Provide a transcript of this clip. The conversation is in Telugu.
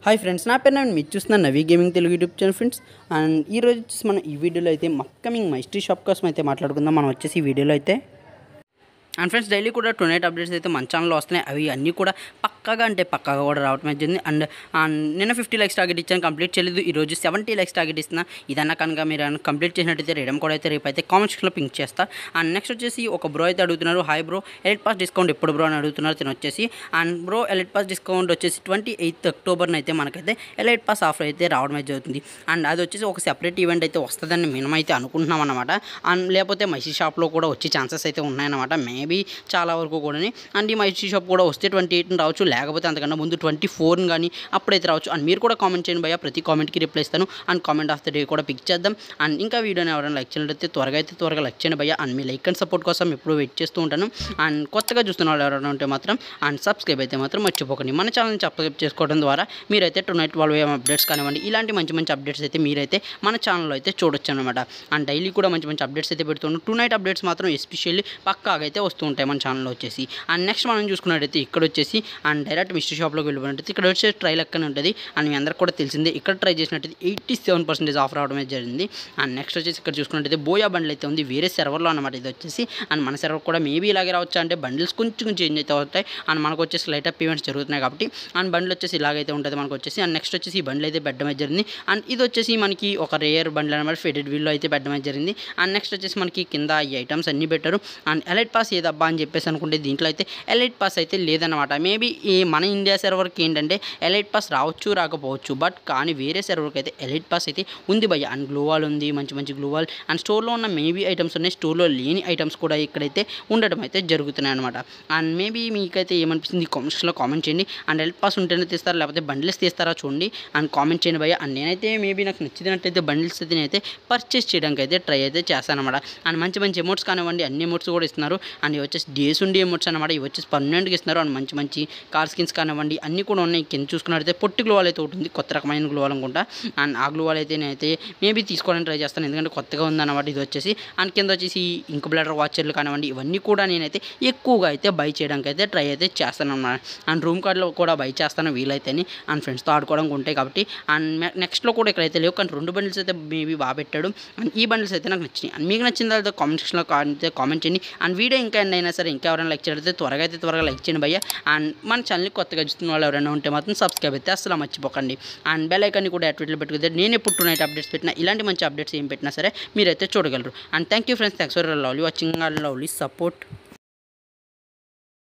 హాయ్ ఫ్రెండ్స్ నా పేరు నేను మీరు చూస్తున్న Navi gaming Telugu YouTube channel friends and ఈ రోజు వచ్చేసి మనం ఈ వీడియోలో అయితే అప్కమింగ్ మైస్ట్రీ షాప్ కోసం అయితే మాట్లాడుకుందాం మనం వచ్చేసి ఈ వీడియోలో అయితే అండ్ ఫ్రెండ్స్ డైలీ కూడా టూ నైట్ అప్డేట్స్ అయితే మన ఛానల్లో వస్తున్నాయి అవి అన్నీ కూడా పక్కాగా అంటే పక్కాగా కూడా రావడం జరిగింది అండ్ అండ్ నిన్న ఫిఫ్టీ లైక్స్ టార్గెట్ ఇచ్చాను కంప్లీట్ చేయలేదు ఈ రోజు సెవెంటీ లైక్స్ టార్గెట్ ఇస్తున్నా ఇదన్నా కనుక మీరు కంప్లీట్ చేసినట్టయితే రేడం కూడా అయితే రేపు అయితే కామెంట్ సెక్షన్లో పింక్ చేస్తా అండ్ నెక్స్ట్ వచ్చేసి ఒక బ్రో అయితే అడుగుతున్నారు hi bro elite pass discount ఎప్పుడు బ్రో అని అడుగుతున్నారు తిన వచ్చేసి and bro elite pass discount వచ్చేసి ట్వంటీ ఎయిత్ అక్టోబర్న అయితే మనకైతే ఎలైట్ పాస్ ఆఫర్ అయితే రావడం అయితే జరుగుతుంది అండ్ అది వచ్చేసి ఒక సెపరేట్ ఈవెంట్ అయితే వస్తుందని మేము అయితే అనుకుంటున్నాం అనమాట అండ్ లేకపోతే మైసీ షాప్లో కూడా వచ్చే ఛాన్సెస్ అయితే ఉన్నాయన్నమాట మేబీ చాలా వరకు కూడా అండ్ ఈ మైసీ షాప్ కూడా వస్తే ట్వంటీ ఎయిట్ రావచ్చు లేకపోతే అంతకన్నా ముందు ట్వంటీ ఫోర్ కానీ అప్పుడైతే రావచ్చు అండ్ మీరు కూడా కామెంట్ చేయండి భయ్య ప్రతి కామెంట్కి రిప్లై ఇస్తాను and comment of the day కూడా పిక్ చేద్దాం అండ్ ఇంకా వీడియోని ఎవరైనా లైక్ చేయాలంటే త్వరగా అయితే త్వరగా లైక్ చేయండి భయ్య అండ్ మీ లైక్ అండ్ సపోర్ట్ కోసం ఎప్పుడు వెయిట్ చేస్తూ ఉంటాను అండ్ కొత్తగా చూస్తున్న వాళ్ళు ఎవరైనా ఉంటే మాత్రం అండ్ సబ్స్క్రైబ్ అయితే మాత్రం మర్చిపోకండి మన ఛానల్ని సబ్స్క్రైబ్ చేసుకోవడం ద్వారా మీరైతే టు నైట్ వాళ్ళు ఏం అప్డేట్స్ కానివ్వండి ఇలాంటి మంచి మంచి అప్డేట్స్ అయితే మీరైతే మన ఛానల్లో అయితే చూడొచ్చు అనమాట అండ్ డైలీ కూడా మంచి మంచి అప్డేట్స్ అయితే పెడుతున్నాం టూ నైట్ అప్డేట్స్ మాత్రం ఎస్పెషల్లీ పక్కాగా అయితే వస్తూ ఉంటాయి మన ఛానల్లో వచ్చేసి అండ్ నెక్స్ట్ మనం చూసుకున్నట్టయితే ఇక్కడ వచ్చేసి అండ్ డైరెక్ట్ మిస్టర్ షాప్లోకి వెళ్ళిపోయినట్టయితే ఇక్కడ వచ్చేసి ట్రై లెక్కనే ఉంటుంది అండ్ మీ అందరికి కూడా తెలిసిందే ఇక్కడ ట్రై చేసినట్టయితే ఎయిటీ సెవెన్ పర్సెంటేజ్ ఆఫర్ అవడం అయితే జరిగింది అండ్ నెక్స్ట్ వచ్చేసి ఇక్కడ చూసుకున్నట్టయితే బోయా బండ్లు అయితే ఉంది వేరే సర్వర్లో అనమాట ఇది వచ్చేసి అండ్ మన సర్వర్ కూడా మేబీ ఇలాగే రావచ్చు అంటే బండిల్స్ కొంచెం చేంజ్ అయితే అవుతాయి అండ్ మనకు వచ్చేసి లైట్ అప్ ఈవెంట్స్ జరుగుతున్నాయి కాబట్టి అండ్ బండ్లు వచ్చేసి ఇలాగైతే ఉంటుంది మనకు వచ్చేసి అండ్ నెక్స్ట్ వచ్చేసి ఈ బండ్లు అయితే పెట్టడం అయితే జరిగింది అండ్ ఇది వచ్చేసి మనకి ఒక రేయర్ బండ్లు అనమాట ఫెడెడ్ వీల్లో అయితే పెట్టడం అయితే జరిగింది అండ్ నెక్స్ట్ వచ్చేసి మనకి కింద ఈ ఐటమ్స్ అన్నీ పెట్టారు అండ్ ఎలైట్ పాస్ ఏదబ్బా అని చెప్పేసి అనుకుంటే దీంట్లో అయితే ఎలైట్ పాస్ అయితే లేదన్నమాట మేబీ ఈ మన ఇండియా సర్వర్కి ఏంటంటే ఎలైట్ పాస్ రావచ్చు రాకపోవచ్చు బట్ కానీ వేరే సర్వర్కి అయితే ఎలైట్ పాస్ అయితే ఉంది భయ్య అండ్ గ్లూవాల్ ఉంది మంచి మంచి గ్లూవాల్ అండ్ స్టోర్లో ఉన్న మేబీ ఐటమ్స్ ఉన్నాయి స్టోర్లో లేని ఐటమ్స్ కూడా ఇక్కడైతే ఉండడం అయితే జరుగుతున్నాయి అనమాట అండ్ మేబీ మీకైతే ఏమనిపిస్తుంది కామెంట్స్లో కామెంట్ చేయండి అండ్ ఎలైట్ పాస్ ఉంటేనే తీస్తారా లేకపోతే బండిల్స్ తీస్తారా చూడండి అండ్ కామెంట్ చేయండి భయ్య అండ్ నేనైతే మేబీ నాకు నచ్చినట్టయితే బండిల్స్ అయితే నేనైతే పర్చేస్ చేయడానికి అయితే ట్రై అయితే చేస్తాను అనమాట అండ్ మంచి మంచి ఎమౌంట్స్ కానివ్వండి అన్ని ఎమౌంట్స్ కూడా ఇస్తున్నారు అండ్ ఇవి వచ్చేసి డేస్ ఉండి ఎమౌంట్స్ అనమాట ఇవి వచ్చేసి పర్మనెంట్గా ఇస్తున్నారు అండ్ మంచి మంచి కార్ స్కిన్స్ కానివ్వండి అన్నీ కూడా ఉన్నాయి కింద చూసుకున్నట్టయితే పొట్టి గ్లోవాల్ అయితే ఉంటుంది కొత్త రకమైన గ్లోవాల్ అనుకుంటా అండ్ ఆ గ్లోవాల్ అయితే నేనైతే మేబీ తీసుకోవడానికి ట్రై చేస్తాను ఎందుకంటే కొత్తగా ఉందన్నమాట ఇది వచ్చేసి అండ్ కింద వచ్చేసి ఇంక్ బ్లడర్ వాచర్లు కానివ్వండి ఇవన్నీ కూడా నేనైతే ఎక్కువగా అయితే బై చేయడానికి అయితే ట్రై అయితే చేస్తాను అనమాట అండ్ రూమ్ కార్డ్లో కూడా బై చేస్తాను వీలైతేని అండ్ ఫ్రెండ్స్తో ఆడుకోవడానికి ఉంటాయి కాబట్టి అండ్ నెక్స్ట్లో కూడా ఇక్కడైతే లేవు కానీ రెండు బండిల్స్ అయితే మేబీ బాగా పెట్టాడు అండ్ ఈ బండిల్స్ అయితే నాకు నచ్చినాయి అండ్ మీకు నచ్చిన తర్వాత కామెంట్ సెక్షన్లో అయితే కామెంట్ చేయండి అండ్ వీడియో ఇంకా ఎండ్ అయినా సరే ఇంకా ఎవరైనా లైక్ చేయకపోతే త్వరగా అయితే త్వరగా లైక్ చేయండి భయ్య అండ్ మన ఛానల్ని కొత్తగా చూస్తున్న వాళ్ళు ఎవరైనా ఉంటే మాత్రం సబ్స్క్రైబ్ అయితే అసలు మర్చిపోకండి అండ్ బెల్ ఐకాన్ని కూడా యాక్టివేట్లో పెట్టుకుంటే నేను ఎప్పుడు టూ నైట్ అప్డేట్స్ పెట్టినా ఇలాంటి మంచి అప్డేట్స్ ఏం పెట్టినా సరే మీరైతే చూడగలరు and thank you friends thanks for lovely watching lovely support